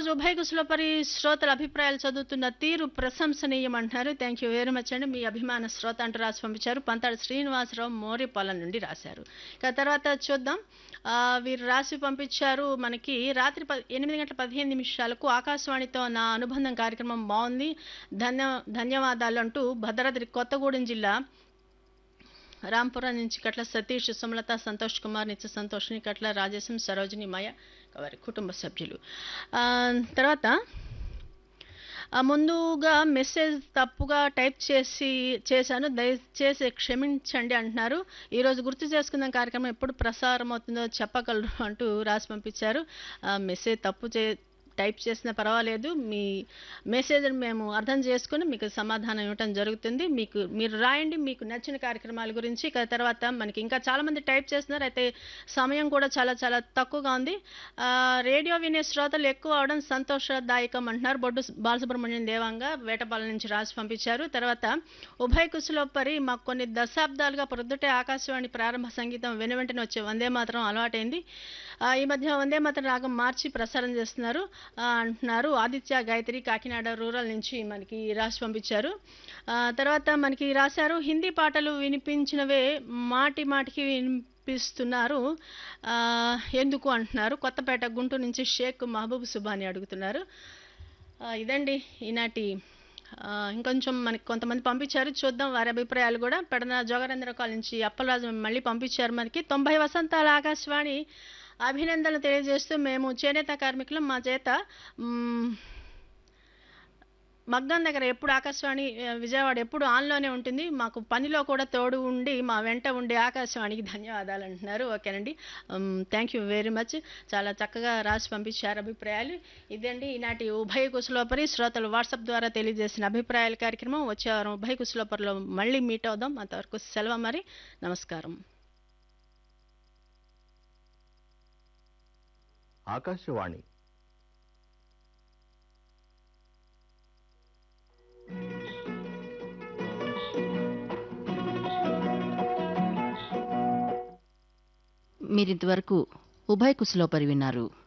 ఈరోజు ఉభయ కుశలపరి శ్రోతల అభిప్రాయాలు చదువుతున్న తీరు ప్రశంసనీయం అంటున్నారు థ్యాంక్ యూ వెరీ మచ్ అండి మీ అభిమాన శ్రోత అంటూ రాసి పంపించారు పంతాడు శ్రీనివాసరావు మోరిపాలెం నుండి రాశారు ఇక తర్వాత చూద్దాం ఆ, వీరు రాసి పంపించారు మనకి రాత్రి ప ఎనిమిది గంటల పదిహేను నిమిషాలకు ఆకాశవాణితో నా అనుబంధం కార్యక్రమం బాగుంది ధన్య ధన్యవాదాలు అంటూ భద్రాద్రి కొత్తగూడెం జిల్లా రాంపురం నుంచి కట్ల సతీష్ సుమలత సంతోష్ కుమార్ నిత్య సంతోష్ని కట్ల రాజేశం సరోజిని మాయ వారి కుటుంబ సభ్యులు ఆ, తర్వాత ఆ, ముందుగా మెసేజ్ తప్పుగా టైప్ చేసి చేశాను దయచేసి క్షమించండి అంటున్నారు ఈరోజు గుర్తు చేసుకుందాం కార్యక్రమం ఎప్పుడు ప్రసారం అవుతుందో చెప్పగలరు అంటూ రాసి పంపించారు ఆ, మెసేజ్ తప్పు చే టైప్ చేసినా పర్వాలేదు మీ మెసేజ్ని మేము అర్థం చేసుకుని మీకు సమాధానం ఇవ్వటం జరుగుతుంది మీకు మీరు రాయండి మీకు నచ్చిన కార్యక్రమాల గురించి ఇక తర్వాత మనకి ఇంకా చాలామంది టైప్ చేస్తున్నారు అయితే సమయం కూడా చాలా చాలా తక్కువగా ఉంది ఆ, రేడియో వినే శ్రోతలు ఎక్కువ అవడం సంతోషదాయకం అంటున్నారు బొడ్డు బాలసుబ్రహ్మణ్యం దేవంగా వేటపాలెం నుంచి రాసి పంపించారు తర్వాత ఉభయ కుశలోపరి మాకు కొన్ని దశాబ్దాలుగా ప్రొద్దుటే ఆకాశవాణి ప్రారంభ సంగీతం వెను వెంటనే వచ్చే వందే మాత్రం అలవాటైంది ఆ, ఈ మధ్య వందే మాత్రం రాగం మార్చి ప్రసారం చేస్తున్నారు ఆ, అంటున్నారు ఆదిత్య గాయత్రి కాకినాడ రూరల్ నుంచి మనకి రాసి పంపించారు ఆ, తర్వాత మనకి రాశారు హిందీ పాటలు వినిపించినవే మాటి మాటికి వినిపిస్తున్నారు ఆ, ఎందుకు అంటున్నారు కొత్తపేట గుంటూరు నుంచి షేక్ మహబూబ్ సుబాని అడుగుతున్నారు ఆ, ఇదండి ఈనాటి ఆ, ఇంకొంచెం మనకి కొంతమంది పంపించారు చూద్దాం వారి అభిప్రాయాలు కూడా పెడన జోగరేంద్ర కాల్ నుంచి అప్పలరాజు మళ్ళీ పంపించారు మనకి తొంభై వసంతాల ఆకాశవాణి అభినందనలు తెలియజేస్తూ మేము చేనేత కార్మికులు మా చేత మ్, మగ్గం దగ్గర ఎప్పుడు ఆకాశవాణి ఆ, విజయవాడ ఎప్పుడు ఆన్లోనే ఉంటుంది మాకు పనిలో కూడా తోడు ఉండి మా వెంట ఉండే ఆకాశవాణికి ధన్యవాదాలు అంటున్నారు ఓకేనండి థ్యాంక్ యూ వెరీ మచ్ చాలా చక్కగా రాసి పంపించారు అభిప్రాయాలు ఇదండి ఈనాటి ఉభయ కుశలోపరి శ్రోతలు వాట్సాప్ ద్వారా తెలియజేసిన అభిప్రాయాల కార్యక్రమం వచ్చే వారం ఉభయ కుశలోపరిలో మళ్ళీ మీట్ అవుదాం అంతవరకు సెలవు మరి నమస్కారం ఆకాశవాణి మీరింతవరకు ఉభయ కుశలోపరి విన్నారు